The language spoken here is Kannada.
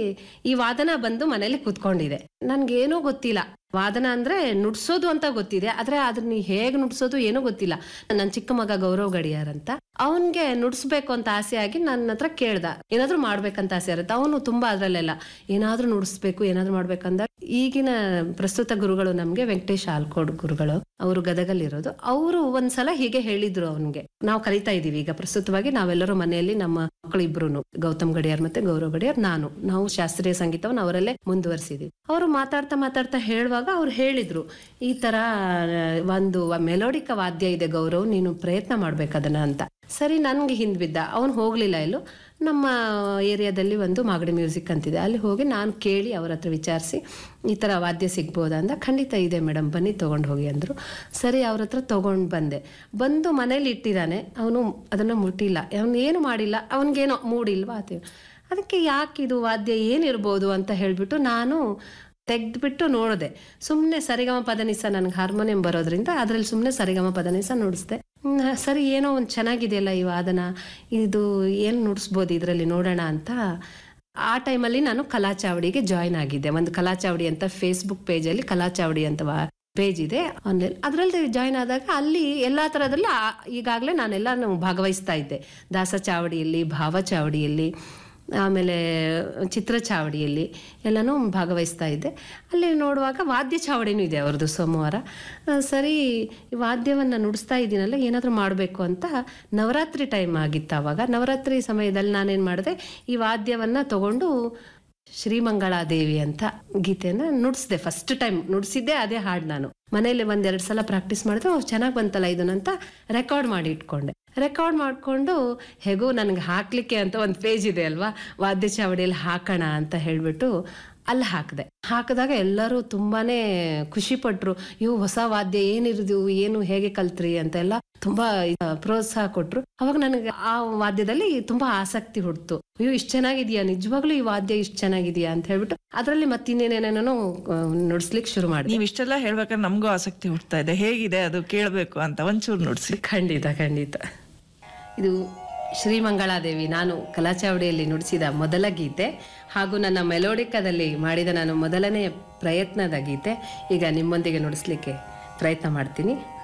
ಈ ವಾದನ ಬಂದು ಮನೇಲಿ ಕೂತ್ಕೊಂಡಿದೆ ನನ್ಗೇನೂ ಗೊತ್ತಿಲ್ಲ ವಾದನ ಅಂದ್ರೆ ನುಡ್ಸೋದು ಅಂತ ಗೊತ್ತಿದೆ ಆದ್ರೆ ಅದನ್ನ ಹೇಗ್ ನುಡ್ಸೋದು ಏನೂ ಗೊತ್ತಿಲ್ಲ ನನ್ನ ಚಿಕ್ಕ ಮಗ ಗೌರವ್ ಗಡಿಯಾರ್ ಅಂತ ಅವನ್ಗೆ ನುಡ್ಸ್ಬೇಕು ಅಂತ ಆಸೆ ಆಗಿ ನನ್ನ ಹತ್ರ ಕೇಳ್ದ ಏನಾದ್ರೂ ಮಾಡ್ಬೇಕಂತ ಆಸೆ ಇರುತ್ತೆ ಅವನು ತುಂಬಾ ಅದ್ರಲ್ಲೆಲ್ಲ ಏನಾದ್ರೂ ನುಡಿಸ್ಬೇಕು ಏನಾದ್ರೂ ಮಾಡ್ಬೇಕಂದ ಈಗಿನ ಪ್ರಸ್ತುತ ಗುರುಗಳು ನಮ್ಗೆ ವೆಂಕಟೇಶ್ ಆಲ್ಕೋಡ್ ಗುರುಗಳು ಅವರು ಗದಗಲ್ಲಿರೋದು ಅವರು ಒಂದ್ಸಲ ಹೀಗೆ ಹೇಳಿದ್ರು ಅವನ್ಗೆ ನಾವು ಕಲಿತಾ ಇದೀವಿ ಈಗ ಪ್ರಸ್ತುತವಾಗಿ ನಾವೆಲ್ಲರೂ ಮನೆಯಲ್ಲಿ ನಮ್ಮ ಮಕ್ಕಳು ಇಬ್ರು ಗೌತಮ್ ಗಡಿಯಾರ್ ಮತ್ತೆ ಗೌರವ್ ಗಡಿಯಾರ್ ನಾನು ನಾವು ಶಾಸ್ತ್ರೀಯ ಸಂಗೀತವನ್ನು ಅವರಲ್ಲೇ ಮುಂದುವರಿಸಿದೀವಿ ಅವರು ಮಾತಾಡ್ತಾ ಮಾತಾಡ್ತಾ ಹೇಳುವಾಗ ಅವ್ರು ಹೇಳಿದ್ರು ಈ ತರ ಆ, ಒಂದು ಮೆಲೋಡಿಕ ವಾದ್ಯ ಇದೆ ಗೌರವ್ ನೀನು ಪ್ರಯತ್ನ ಮಾಡ್ಬೇಕದನ್ನ ಅಂತ ಸರಿ ನನ್ಗೆ ಹಿಂದ್ ಬಿದ್ದ ಅವನು ಹೋಗ್ಲಿಲ್ಲ ಎಲ್ಲೂ ನಮ್ಮ ಏರಿಯಾದಲ್ಲಿ ಒಂದು ಮಾಗಡಿ ಮ್ಯೂಸಿಕ್ ಅಂತಿದೆ ಅಲ್ಲಿ ಹೋಗಿ ನಾನು ಕೇಳಿ ಅವ್ರ ಹತ್ರ ವಿಚಾರಿಸಿ ಈ ಥರ ವಾದ್ಯ ಸಿಗ್ಬೋದಾ ಅಂದ ಖಂಡಿತ ಇದೆ ಮೇಡಮ್ ಬನ್ನಿ ತೊಗೊಂಡು ಹೋಗಿ ಅಂದರು ಸರಿ ಅವ್ರ ಹತ್ರ ತೊಗೊಂಡು ಬಂದೆ ಬಂದು ಮನೇಲಿ ಇಟ್ಟಿದ್ದಾನೆ ಅವನು ಅದನ್ನು ಮುಟ್ಟಿಲ್ಲ ಅವನು ಏನು ಮಾಡಿಲ್ಲ ಅವನಿಗೇನೋ ಮೂಡಿಲ್ವಾ ಅದೇ ಅದಕ್ಕೆ ಯಾಕೆ ಇದು ವಾದ್ಯ ಏನಿರ್ಬೋದು ಅಂತ ಹೇಳಿಬಿಟ್ಟು ನಾನು ತೆಗೆದ್ಬಿಟ್ಟು ನೋಡಿದೆ ಸುಮ್ಮನೆ ಸರಿಗಮ ಪದನಿಸ ನನಗೆ ಹಾರ್ಮೋನಿಯಂ ಬರೋದ್ರಿಂದ ಅದರಲ್ಲಿ ಸುಮ್ಮನೆ ಸರಿಗಮ ಪದನಿಸ ನುಡಿಸ್ದೆ ಹ್ಮ್, ಸರಿ ಏನೋ ಒಂದು ಚೆನ್ನಾಗಿದೆಯಲ್ಲ ಈ ವಾದನ ಇದು ಏನು ನುಡಿಸ್ಬೋದು ಇದರಲ್ಲಿ ನೋಡೋಣ ಅಂತ ಆ ಟೈಮಲ್ಲಿ ನಾನು ಕಲಾಚಾವಡಿಗೆ ಜಾಯ್ನ್ ಆಗಿದ್ದೆ ಒಂದು ಕಲಾಚಾವಡಿ ಅಂತ ಫೇಸ್ಬುಕ್ ಪೇಜಲ್ಲಿ ಕಲಾಚಾವಡಿ ಅಂತ ಪೇಜ್ ಇದೆ ಆನ್ಲೈನ್ ಅದರಲ್ಲಿ ಜಾಯ್ನ್ ಆದಾಗ ಅಲ್ಲಿ ಎಲ್ಲಾ ತರದಲ್ಲಿ ಈಗಾಗಲೇ ನಾನೆಲ್ಲ ಭಾಗವಹಿಸ್ತಾ ಇದ್ದೆ ದಾಸ ಚಾವಡಿಯಲ್ಲಿ ಭಾವ ಚಾವಡಿಯಲ್ಲಿ ಆಮೇಲೆ ಚಿತ್ರ ಚಾವಡಿಯಲ್ಲಿ ಎಲ್ಲನೂ ಭಾಗವಹಿಸ್ತಾ ಇದ್ದೆ ಅಲ್ಲಿ ನೋಡುವಾಗ ವಾದ್ಯ ಚಾವಡಿನೂ ಇದೆ ಅವ್ರದ್ದು ಸೋಮವಾರ ಆ, ಸರಿ ಈ ವಾದ್ಯವನ್ನು ನುಡಿಸ್ತಾ ಇದ್ದೀನಲ್ಲ ಏನಾದರೂ ಮಾಡಬೇಕು ಅಂತ ನವರಾತ್ರಿ ಟೈಮ್ ಆಗಿತ್ತು ಆವಾಗ ನವರಾತ್ರಿ ಸಮಯದಲ್ಲಿ ನಾನೇನು ಮಾಡಿದೆ ಈ ವಾದ್ಯವನ್ನು ತಗೊಂಡು ಶ್ರೀಮಂಗಳಾದೇವಿ ಅಂತ ಗೀತೆನ ನುಡಿಸ್ದೆ ಫಸ್ಟ್ ಟೈಮ್ ನುಡಿಸಿದ್ದೆ ಅದೇ ಹಾಡು ನಾನು ಮನೇಲಿ ಒಂದೆರಡು ಸಲ ಪ್ರಾಕ್ಟೀಸ್ ಮಾಡಿದ್ರೆ ಓ ಚೆನ್ನಾಗಿ ಬಂತಲ್ಲ ಇದನ್ನಂತ ರೆಕಾರ್ಡ್ ಮಾಡಿ ಇಟ್ಕೊಂಡೆ ರೆಕಾರ್ಡ್ ಮಾಡಿಕೊಂಡು ಹೇಗೂ ನನಗೆ ಹಾಕ್ಲಿಕ್ಕೆ ಅಂತ ಒಂದು ಪೇಜ್ ಇದೆ ಅಲ್ವಾ ವಾದ್ಯ ಚಾವಡಿಯಲ್ಲಿ ಹಾಕೋಣ ಅಂತ ಹೇಳ್ಬಿಟ್ಟು ಅಲ್ಲಿ ಹಾಕಿದೆ ಹಾಕಿದಾಗ ಎಲ್ಲರೂ ತುಂಬಾನೇ ಖುಷಿ ಪಟ್ರು ಇವು ಹೊಸ ವಾದ್ಯ ಏನಿರಿದು ಏನು ಹೇಗೆ ಕಲ್ತ್ರಿ ಅಂತ ಎಲ್ಲ ತುಂಬಾ ಆ, ಪ್ರೋತ್ಸಾಹ ಕೊಟ್ರು ಅವಾಗ ನನಗೆ ಆ ವಾದ್ಯದಲ್ಲಿ ತುಂಬಾ ಆಸಕ್ತಿ ಹುಡ್ತು ಅಯ್ಯೋ ಇಷ್ಟು ಚೆನ್ನಾಗಿದ್ಯಾ ನಿಜವಾಗ್ಲೂ ಈ ವಾದ್ಯ ಇಷ್ಟು ಚೆನ್ನಾಗಿದ್ಯಾ ಅಂತ ಹೇಳ್ಬಿಟ್ಟು ಅದರಲ್ಲಿ ಮತ್ತಿನ್ನೇನೇನೇನೋ ನುಡಿಸ್ಲಿಕ್ಕೆ ಶುರು ಮಾಡಿದೆ ನೀವ್ ಇಷ್ಟೆಲ್ಲ ಹೇಳ್ಬೇಕಾದ್ರೆ ನಮಗೂ ಆಸಕ್ತಿ ಹುಡ್ತಾ ಇದೆ ಹೇಗಿದೆ ಅದು ಕೇಳಬೇಕು ಅಂತ ಒಂಚೂರು ನುಡ್ಸಿ ಖಂಡಿತ ಖಂಡಿತ ಇದು ಶ್ರೀಮಂಗಳಾದೇವಿ ನಾನು ಕಲಾಚಾವಡಿಯಲ್ಲಿ ನುಡಿಸಿದ ಮೊದಲ ಗೀತೆ ಹಾಗೂ ನನ್ನ ಮೆಲೋಡಿಕದಲ್ಲಿ ಮಾಡಿದ ನಾನು ಮೊದಲನೇ ಪ್ರಯತ್ನದ ಗೀತೆ ಈಗ ನಿಮ್ಮೊಂದಿಗೆ ನುಡಿಸ್ಲಿಕ್ಕೆ ಪ್ರಯತ್ನ ಮಾಡ್ತೀನಿ